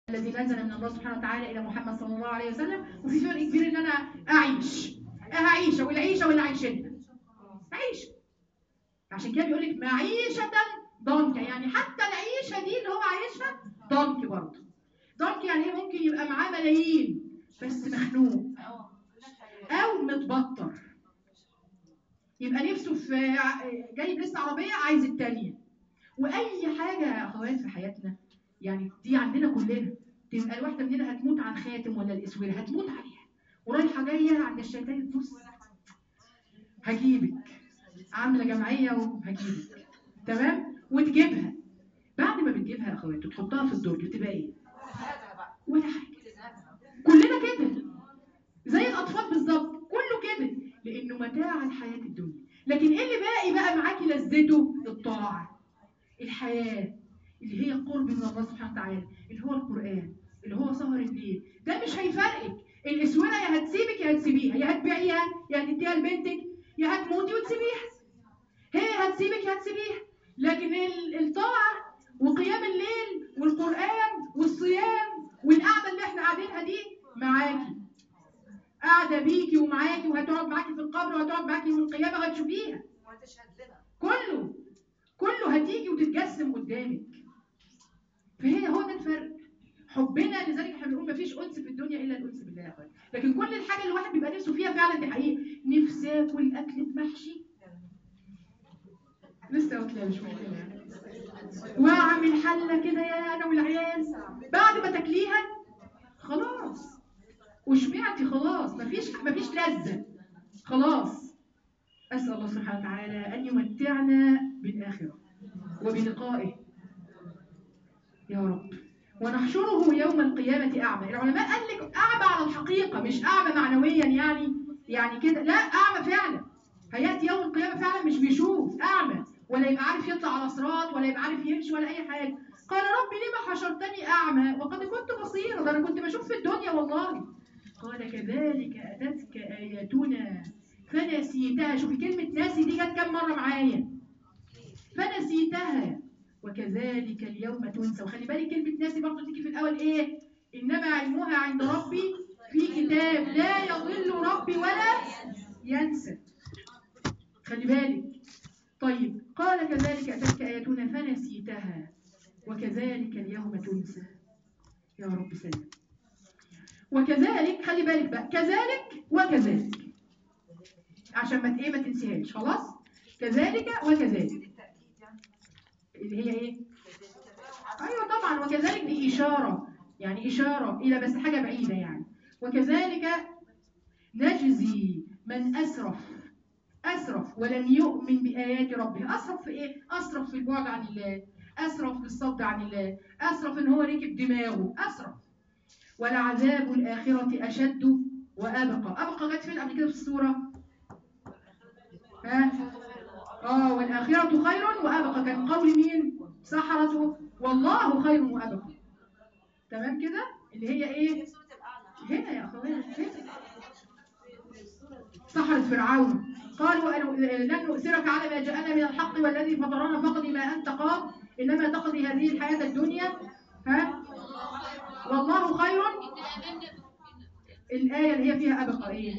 الذي نزل من الله سبحانه وتعالى الى محمد صلى الله عليه وسلم وفي فرق كبير ان انا اعيش هعيش والعيشه واللي عايشينها عيش عشان كده بيقول لك معيشه ضنكه يعني حتى العيشه دي اللي هو عايشها ضنك برضه ضنك يعني ايه ممكن يبقى معاه ملايين بس مخنوق او متبطر يبقى نفسه في جايب لسه عربيه عايز الثانيه واي حاجه يا اخوات في حياتنا يعني دي عندنا كلنا تبقى الواحده مننا هتموت عن خاتم ولا الاسوره هتموت عليها ورايحه جايه عند الشيطان تبص هجيبك عامله جمعيه وهجيبك تمام وتجيبها بعد ما بتجيبها يا اخوات وتحطها في الدرج بتبقى ايه ولا حاجه كلنا كده زي الاطفال بالظبط كله كده لانه متاع الحياه الدنيا لكن ايه اللي باقي بقى معاكي لذته الطاعه الحياه اللي هي القرب من الله سبحانه وتعالى اللي هو القران اللي هو سهر الليل ده مش هيفرقك الاسوره يا هتسيبك يا هتسيبيها يا هتبيعيها يا هتديها لبنتك يا هتموتي وتسيبيها هي هتسيبك يا هتسيبيها لكن ال- الطاعه وقيام الليل والقران والصيام والقعده اللي احنا قاعدينها دي معاكي قاعده بيكي ومعاكي وهتقعد معاكي في القبر وهتقعد معاكي يوم القيامه وهتشوفيها وهتشهد لنا كله كله هتيجي وتتجسم قدامك فهي هو ده الفرق حبنا لذلك احنا بنقول مفيش انس في الدنيا الا الانس بالله يا اخوان لكن كل الحاجه اللي الواحد بيبقى نفسه فيها فعلا دي حقيقه نفسي اكل اكله محشي لسه واكلها مش مشكله يعني واعمل حله كده يا انا والعيال بعد ما تاكليها خلاص وشبعتي خلاص مفيش مفيش لذه خلاص أسأل الله سبحانه وتعالى أن يمتعنا بالآخرة وبلقائه يا رب ونحشره يوم القيامة أعمى العلماء قال لك أعمى على الحقيقة مش أعمى معنويا يعني يعني كده لا أعمى فعلا هيأتي يوم القيامة فعلا مش بيشوف أعمى ولا يبقى عارف يطلع على صراط ولا يبقى عارف يمشي ولا أي حاجة قال ربي لما حشرتني أعمى وقد كنت بصيرا ده أنا كنت بشوف في الدنيا والله قال كذلك أتتك آياتنا فنسيتها شوفي كلمة ناسي دي جت كام مرة معايا فنسيتها وكذلك اليوم تنسى وخلي بالك كلمة ناسي برضه تيجي في الأول إيه إنما علمها عند ربي في كتاب لا يضل ربي ولا ينسى خلي بالك طيب قال كذلك أتتك آياتنا فنسيتها وكذلك اليوم تنسى يا رب سلم وكذلك خلي بالك بقى كذلك وكذلك عشان ما ت- ايه ما تنسيهاش خلاص كذلك وكذلك بالتأكيد يعني اللي هي ايه ايوه طبعا وكذلك دي اشاره يعني اشاره الى بس حاجه بعيده يعني وكذلك نجزي من اسرف اسرف ولم يؤمن بايات ربه اسرف في ايه اسرف في البعد عن الله اسرف في الصد عن الله اسرف ان هو ركب دماغه اسرف ولعذاب الاخره اشد وابقى ابقى جت فين قبل كده في السوره ها اه والآخرة خير وأبقى كان قول مين سحرته والله خير وأبقى تمام كده اللي هي ايه سورة الأعلى هنا يا اخوات هنا سحرة فرعون قالوا أن- لن نؤثرك على ما جاءنا من الحق والذي فطرنا فاقضي ما أنت قاض إنما تقضي هذه الحياة الدنيا ها والله خير الآية اللي هي فيها أبقى إيه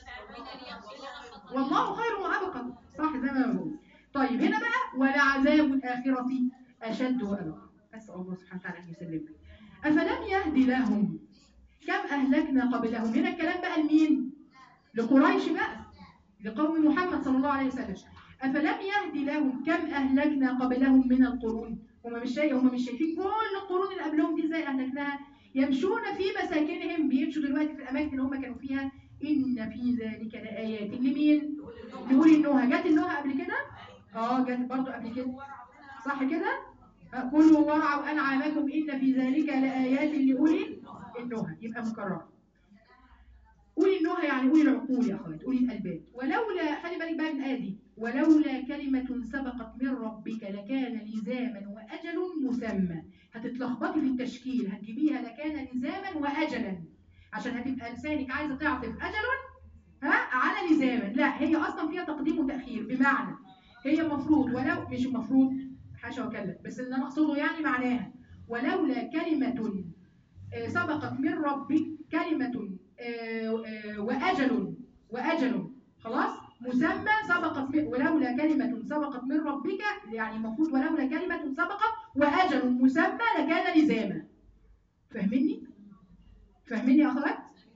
والله خير وأبقى صح زي ما بقول طيب هنا بقى ولعذاب الآخرة أشد وأبقى أسأل الله سبحانه وتعالى أن يسلمنا أفلم يهد لهم كم أهلكنا قبلهم هنا الكلام بقى لمين لقريش بقى لقوم محمد صلى الله عليه وسلم أفلم يهد لهم كم أهلكنا قبلهم من القرون هم مش شايفين هم مش شايفين كل القرون اللي قبلهم دي ازاي أهلكناها يمشون في مساكنهم بيمشوا دلوقتي في الأماكن اللي هم كانوا فيها إن في ذلك لآيات لمين؟ نقول النهى جت النهى قبل كده؟ اه جت برضو قبل كده صح كده؟ آه، كلوا وارعوا أنعامكم إن في ذلك لآيات لأولي النهى يبقى مكرر قولي النهى يعني قولي العقول يا اخوات قولي الالباب ولولا خلي بالك بقى من الآية دي ولولا كلمة سبقت من ربك لكان لزاما وأجل مسمى هتتلخبطي في التشكيل هتجيبيها لكان لزاما وأجلا عشان هتبقى لسانك عايزة تعطف أجل ها على لزاما لا هي أصلا فيها تقديم وتأخير بمعنى هي مفروض ولو مش المفروض حاشا وكلا بس اللي أنا أقصده يعني معناها ولولا كلمة سبقت من ربك كلمة آه، آه، وأجل وأجل خلاص مسمى سبقت من ولولا كلمة سبقت من ربك يعني المفروض ولولا كلمة سبقت وأجل مسمى لكان لزاما فاهميني؟ فاهميني يا أخوات؟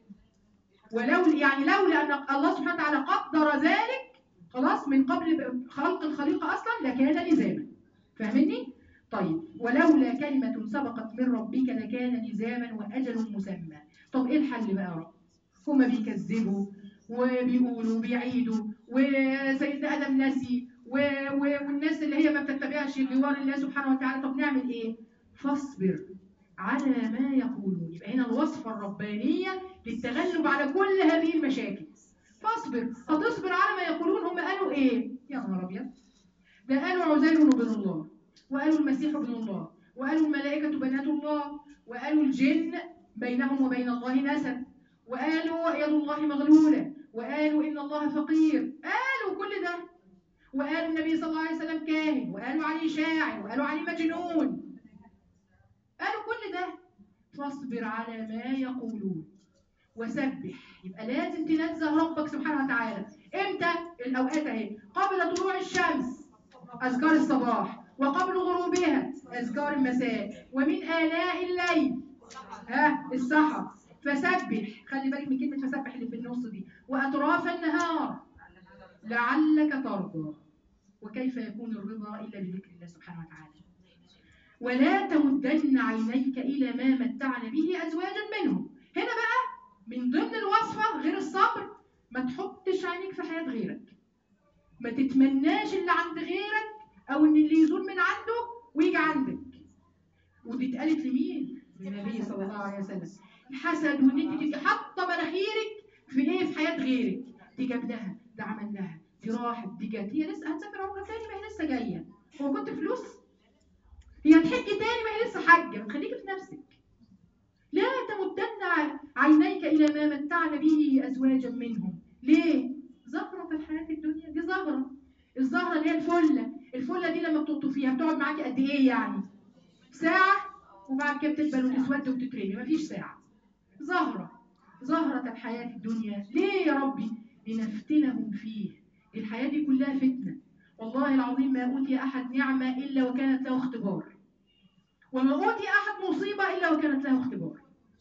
ولو يعني لولا أن الله سبحانه وتعالى قدر ذلك خلاص من قبل خلق الخليقة أصلا لكان لزاما فاهمني؟ طيب ولولا كلمة سبقت من ربك لكان لزاما وأجل مسمى طب إيه الحل بقى يا رب؟ هما بيكذبوا وبيقولوا وبيعيدوا وسيدنا آدم نسي و... و... والناس اللي هي ما بتتبعش جوار الله سبحانه وتعالى طب نعمل إيه؟ فاصبر على ما يقولون يبقى هنا الوصفة الربانية للتغلب على كل هذه المشاكل فاصبر هتصبر على ما يقولون هم قالوا ايه يا نهار ابيض ده قالوا عزير ابن الله وقالوا المسيح ابن الله وقالوا الملائكة بنات الله وقالوا الجن بينهم وبين الله نسب وقالوا يد الله مغلولة وقالوا إن الله فقير قالوا كل ده وقالوا النبي صلى الله عليه وسلم كاهن وقالوا عليه شاعر وقالوا عليه مجنون قالوا كل ده فاصبر على ما يقولون وسبح يبقى لازم تنزه ربك سبحانه وتعالى امتى الاوقات اهي قبل طلوع الشمس اذكار الصباح وقبل غروبها اذكار المساء ومن الاء الليل ها السحر فسبح خلي بالك من كلمه فسبح اللي في النص دي واطراف النهار لعلك ترضى وكيف يكون الرضا الا بذكر الله سبحانه وتعالى ولا تمدن عينيك الى ما متعنا به ازواجا منهم هنا بقى من ضمن الوصفة غير الصبر ما تحطش عينيك في حياة غيرك ما تتمناش اللي عند غيرك او ان اللي يزول من عنده ويجي عندك ودي اتقالت لمين للنبي صلى الله عليه وسلم الحسد وان انت تبقي حاطه مناخيرك في ايه في حياه غيرك دي جاب لها ده عمل لها دي راحت دي جت هي لسه هتسافر عمره تاني ما هي لسه جايه هو كنت فلوس هي هتحج تاني ما هي لسه حاجه ما تخليكي في نفسك لا تمدن عينيك إلى ما متعنا به أزواجا منهم ليه؟ زهرة في الحياة الدنيا دي زهرة الزهرة اللي هي الفلة الفلة دي لما بتطفيها بتقعد معاكي قد إيه يعني؟ ساعة وبعد كده بتدبل وتسود وتترمي مفيش ساعة زهرة زهرة الحياة الدنيا ليه يا ربي؟ لنفتنهم فيه الحياة دي كلها فتنة والله العظيم ما أوتي أحد نعمة إلا وكانت له اختبار وما أوتي أحد مصيبة إلا وكانت له اختبار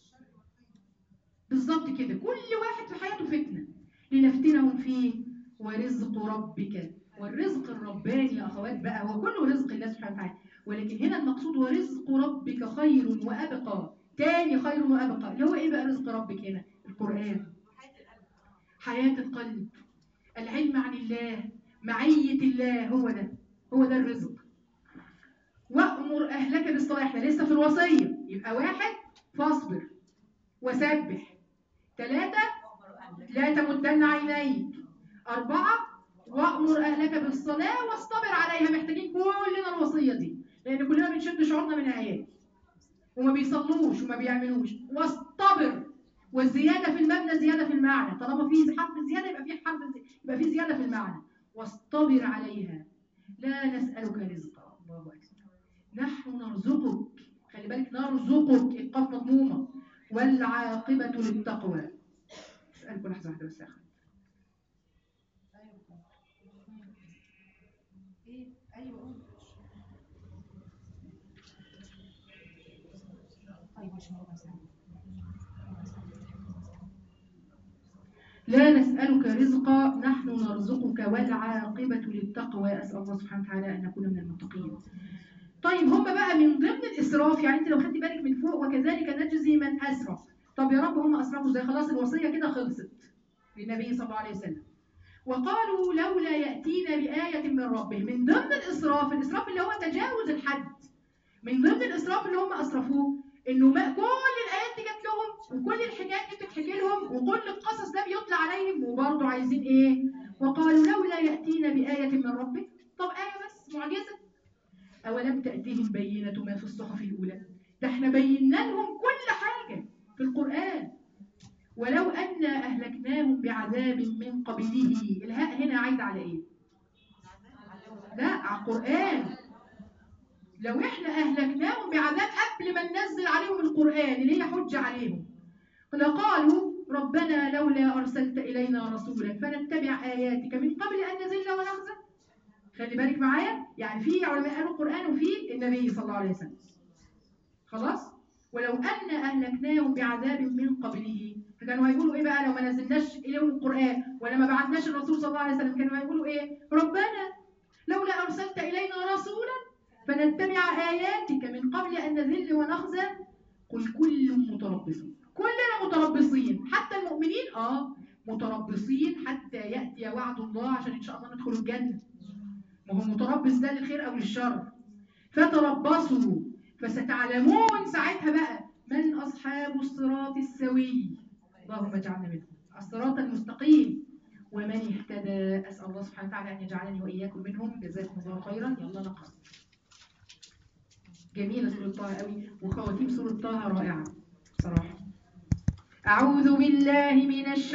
بالظبط كده كل واحد في حياته فتنة لنفتنهم فيه ورزق ربك والرزق الرباني يا أخوات بقى هو كله رزق الله سبحانه وتعالى ولكن هنا المقصود ورزق ربك خير وأبقى تاني خير وأبقى اللي هو إيه بقى رزق ربك هنا القرآن حياة القلب العلم عن الله معية الله هو ده هو ده الرزق وأمر أهلك بالصلاة احنا لسه في الوصية يبقى واحد فاصبر وسبح ثلاثة لا تمدن عينيك أربعة وأمر أهلك بالصلاة واصطبر عليها محتاجين كلنا الوصية دي لأن كلنا بنشد شعورنا من الآيات وما بيصلوش وما بيعملوش واصطبر والزيادة في المبنى زيادة في المعنى طالما في حرف زيادة يبقى في حرف زي... يبقى في زيادة في المعنى واصطبر عليها لا نسألك رزقا الله أكبر نحن نرزقك خلي بالك نرزقك القاف مضمومة والعاقبة للتقوى اسألكم لحظة واحدة بس يا أخي ايه ايوه قول. طيب مش مرة بس. لا نسألك رزقا نحن نرزقك والعاقبة للتقوى أسأل الله سبحانه وتعالى أن نكون من المتقين طيب هم بقى من ضمن الإسراف يعني أنت لو خدتي بالك من فوق وكذلك نجزي من أسرف طب يا رب هم أسرفوا زي خلاص الوصية كده خلصت للنبي صلى الله عليه وسلم وقالوا لولا يأتينا بآية من ربه من ضمن الإسراف الإسراف اللي هو تجاوز الحد من ضمن الإسراف اللي هم أسرفوه إنه ما كل الآيات دي جت لهم وكل الحكايات دي بتتحكي لهم وكل القصص ده بيطلع عليهم وبرضه عايزين إيه؟ وقالوا لولا يأتينا بآية من ربه طب آية بس معجزة أولم تأتيهم بينة ما في الصحف الأولى ده احنا بينا لهم كل حاجة في القرآن ولو أن أهلكناهم بعذاب من قبله الهاء هنا عايد على إيه؟ لا على القرآن لو احنا اهلكناهم بعذاب قبل ما ننزل عليهم القران اللي هي حجه عليهم لقالوا ربنا لولا ارسلت الينا رسولا فنتبع اياتك من قبل ان نزل ونخزى خلي بالك معايا يعني في علماء قالوا القران وفي النبي صلى الله عليه وسلم خلاص ولو ان اهلكناهم بعذاب من قبله فكانوا هيقولوا ايه بقى لو ما نزلناش اليهم القران ولا ما بعتناش الرسول صلى الله عليه وسلم كانوا هيقولوا ايه ربنا لولا ارسلت الينا رسولا فنتبع اياتك من قبل ان نذل ونخزى قل كل متربص كلنا متربصين حتى المؤمنين اه متربصين حتى ياتي وعد الله عشان ان شاء الله ندخل الجنه ما هو متربص ده للخير او للشر فتربصوا فستعلمون ساعتها بقى من اصحاب الصراط السوي اللهم اجعلنا منهم الصراط المستقيم ومن اهتدى اسال الله سبحانه وتعالى ان يجعلني واياكم منهم جزاكم الله خيرا يلا نقرا جميله سوره طه قوي وخواتيم سوره طه رائعه صراحه اعوذ بالله من الشيطان